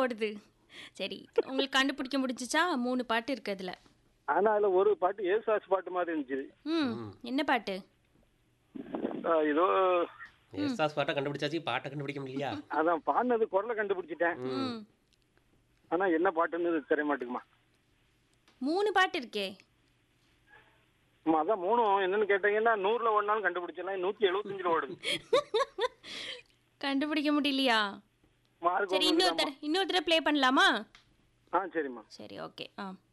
ஓடுது சரி உங்களுக்கு கண்டுபிடிக்க முடிஞ்சிச்சா மூணு பாட்டு இருக்கு அதுல ஆனா அதுல ஒரு பாட்டு ஏசுதாஸ் பாட்டு மாதிரி இருந்துச்சு ம் என்ன பாட்டு ஆஹ் ஏதோ எஸ்தாஸ் பாட்டை கண்டுபிடிச்சாச்சு பாட்டை கண்டுபிடிக்க முடியலையா அதான் பாடினது குரலை கண்டுபிடிச்சிட்டேன் ம் ஆனா என்ன பாட்டுன்னு தெரிய மாட்டேங்குமா மூணு பாட்டு இருக்கே ஆமா, அதான் மூணும் என்னன்னு கேட்டீங்கன்னா நூறுல ஒன்னாலும் கண்டுபிடிச்சிடலாம் நூத்தி எழுபத்தஞ்சுல ஓடுது கண்டுபிடிக்க முடியலையா மார்க் சரி இன்னொருத்தர் இன்னொருத்தர ப்ளே பண்ணலாமா ஆ சரிம்மா சரி ஓகே ஆ